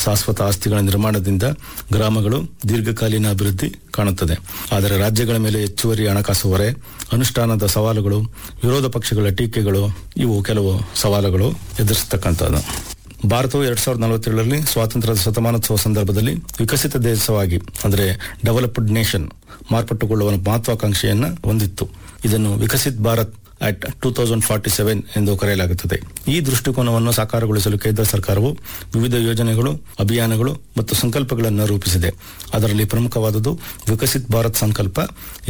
ಶಾಶ್ವತ ಆಸ್ತಿಗಳ ನಿರ್ಮಾಣದಿಂದ ಗ್ರಾಮಗಳು ದೀರ್ಘಕಾಲೀನ ಅಭಿವೃದ್ಧಿ ಕಾಣುತ್ತದೆ ಆದರೆ ರಾಜ್ಯಗಳ ಮೇಲೆ ಹೆಚ್ಚುವರಿ ಹಣಕಾಸು ಹೊರೆ ಅನುಷ್ಠಾನದ ಸವಾಲುಗಳು ವಿರೋಧ ಪಕ್ಷಗಳ ಟೀಕೆಗಳು ಇವು ಕೆಲವು ಸವಾಲುಗಳು ಎದುರಿಸತಕ್ಕಂಥದ್ದು ಭಾರತವು ಎರಡ್ ಸಾವಿರದ ನಲವತ್ತೇಳರಲ್ಲಿ ಸ್ವಾತಂತ್ರ್ಯದ ಶತಮಾನೋತ್ಸವ ಸಂದರ್ಭದಲ್ಲಿ ವಿಕಸಿತ ದೇಶವಾಗಿ ಅಂದರೆ ಡೆವಲಪ್ಡ್ ನೇಷನ್ ಮಾರ್ಪಟ್ಟುಕೊಳ್ಳುವ ಮಹತ್ವಾಕಾಂಕ್ಷೆಯನ್ನ ಹೊಂದಿತ್ತು ಇದನ್ನು Viksit Bharat at two thousand forty seven ಎಂದು ಕರೆಯಲಾಗುತ್ತದೆ ಈ ದೃಷ್ಟಿಕೋನವನ್ನು ಸಾಕಾರಗೊಳಿಸಲು ಕೇಂದ್ರ ಸರ್ಕಾರವು ವಿವಿಧ ಯೋಜನೆಗಳು ಅಭಿಯಾನಗಳು ಮತ್ತು ಸಂಕಲ್ಪಗಳನ್ನು ರೂಪಿಸಿದೆ ಅದರಲ್ಲಿ ಪ್ರಮುಖವಾದುದು ವಿಕಸಿತ್ ಭಾರತ್ ಸಂಕಲ್ಪ